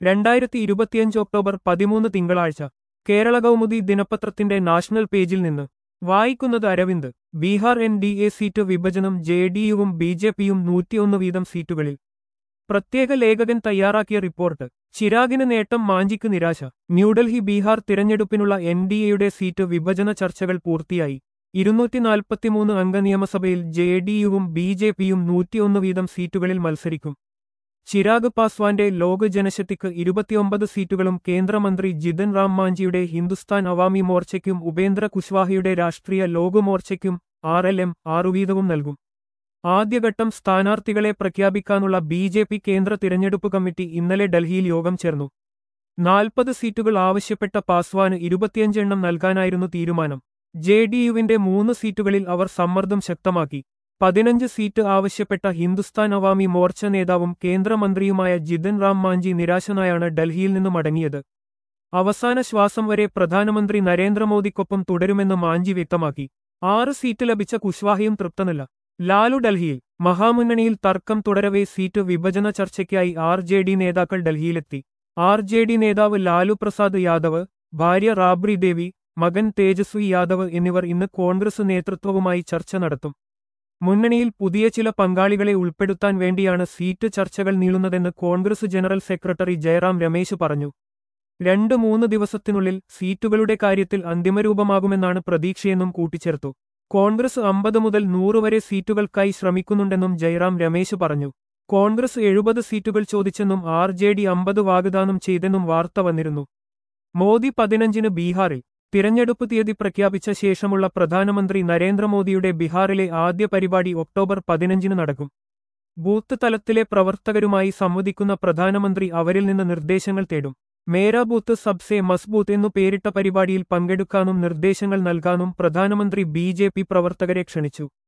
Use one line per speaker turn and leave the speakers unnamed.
രണ്ടായിരത്തി ഇരുപത്തിയഞ്ച് ഒക്ടോബർ പതിമൂന്ന് തിങ്കളാഴ്ച കേരള കൗമുദി ദിനപത്രത്തിന്റെ നാഷണൽ പേജിൽ നിന്ന് വായിക്കുന്നത് Aravind Bihar N D A seat വിഭജനം ജെ ഡി യുവും ബി ജെ പിയും നൂറ്റിയൊന്ന് വീതം സീറ്റുകളിൽ പ്രത്യേക ലേഖകൻ തയ്യാറാക്കിയ റിപ്പോർട്ട് ചിരാഗിന് നേട്ടം മാഞ്ചിക്ക് നിരാശ ന്യൂഡൽഹി ബീഹാർ തിരഞ്ഞെടുപ്പിനുള്ള എൻ ഡി എയുടെ സീറ്റ് വിഭജന ചർച്ചകൾ പൂർത്തിയായി ഇരുന്നൂറ്റി നാൽപ്പത്തിമൂന്ന് അംഗ നിയമസഭയിൽ ജെ ഡി യുവും ബി ജെ പിയും നൂറ്റിയൊന്ന് വീതം സീറ്റുകളിൽ മത്സരിക്കും ചിരാഗ് പാസ്വാന്റെ ലോക ജനശക്തിക്ക് ഇരുപത്തിയൊമ്പത് സീറ്റുകളും കേന്ദ്രമന്ത്രി ജിതൻ റാം മാഞ്ചിയുടെ ഹിന്ദുസ്ഥാൻ അവാമി മോർച്ചയ്ക്കും ഉപേന്ദ്ര കുശ്വാഹയുടെ രാഷ്ട്രീയ ലോകമോർച്ചയ്ക്കും ആർ എൽ എം ആറു വീതവും നൽകും ആദ്യഘട്ടം സ്ഥാനാർത്ഥികളെ പ്രഖ്യാപിക്കാനുള്ള ബി ജെ പി കേന്ദ്ര തിരഞ്ഞെടുപ്പ് കമ്മിറ്റി ഇന്നലെ ഡൽഹിയിൽ യോഗം ചേർന്നു നാൽപ്പത് സീറ്റുകൾ ആവശ്യപ്പെട്ട പാസ്വാന് ഇരുപത്തിയഞ്ചെണ്ണം നൽകാനായിരുന്നു തീരുമാനം ജെ ഡി യുവിന്റെ മൂന്ന് സീറ്റുകളിൽ അവർ സമ്മർദ്ദം ശക്തമാക്കി പതിനഞ്ച് സീറ്റ് ആവശ്യപ്പെട്ട ഹിന്ദുസ്ഥാൻ അവാമി മോർച്ച നേതാവും കേന്ദ്രമന്ത്രിയുമായ ജിതൻ റാം മാഞ്ചി നിരാശനായാണ് ഡൽഹിയിൽ നിന്ന് മടങ്ങിയത് അവസാന ശ്വാസം വരെ പ്രധാനമന്ത്രി നരേന്ദ്രമോദിക്കൊപ്പം തുടരുമെന്ന് മാഞ്ചി വ്യക്തമാക്കി ആറ് സീറ്റ് ലഭിച്ച കുശ്വാഹയും തൃപ്തനല്ല ലാലു ഡൽഹിയിൽ മഹാമുന്നണിയിൽ തർക്കം തുടരവേ സീറ്റ് വിഭജന ചർച്ചയ്ക്കായി ആർ ജെ ഡി നേതാക്കൾ ഡൽഹിയിലെത്തി ആർ ജെ ഡി നേതാവ് ലാലു പ്രസാദ് യാദവ് ഭാര്യ റാബ്രി ദേവി മകൻ തേജസ്വി യാദവ് എന്നിവർ ഇന്ന് കോൺഗ്രസ് നേതൃത്വവുമായി ചർച്ച നടത്തും മുന്നണിയിൽ പുതിയ ചില പങ്കാളികളെ ഉൾപ്പെടുത്താൻ വേണ്ടിയാണ് സീറ്റ് ചർച്ചകൾ നീളുന്നതെന്ന് Congress general secretary Jairam Ramesh പറഞ്ഞു രണ്ട് മൂന്ന് ദിവസത്തിനുള്ളിൽ സീറ്റുകളുടെ കാര്യത്തിൽ അന്തിമരൂപമാകുമെന്നാണ് പ്രതീക്ഷയെന്നും കൂട്ടിച്ചേർത്തു കോൺഗ്രസ് അമ്പത് മുതൽ നൂറ് വരെ സീറ്റുകൾക്കായി ശ്രമിക്കുന്നുണ്ടെന്നും ജയറാം രമേശ് പറഞ്ഞു കോൺഗ്രസ് എഴുപത് സീറ്റുകൾ ചോദിച്ചെന്നും ആർ ജെ ഡി അമ്പത് വാഗ്ദാനം ചെയ്തെന്നും വാർത്ത വന്നിരുന്നു മോദി പതിനഞ്ചിന് ബീഹാറിൽ തിരഞ്ഞെടുപ്പ് തീയതി പ്രഖ്യാപിച്ച ശേഷമുള്ള പ്രധാനമന്ത്രി നരേന്ദ്രമോദിയുടെ ബീഹാറിലെ ആദ്യ പരിപാടി ഒക്ടോബർ പതിനഞ്ചിന് നടക്കും ബൂത്ത് തലത്തിലെ പ്രവർത്തകരുമായി സംവദിക്കുന്ന പ്രധാനമന്ത്രി അവരിൽ നിന്ന് നിർദ്ദേശങ്ങൾ തേടും മേരാ ബൂത്ത് സബ്സെ മസ്ബൂത്ത് എന്നു പേരിട്ട പരിപാടിയിൽ പങ്കെടുക്കാനും നിർദ്ദേശങ്ങൾ നൽകാനും പ്രധാനമന്ത്രി ബി പ്രവർത്തകരെ ക്ഷണിച്ചു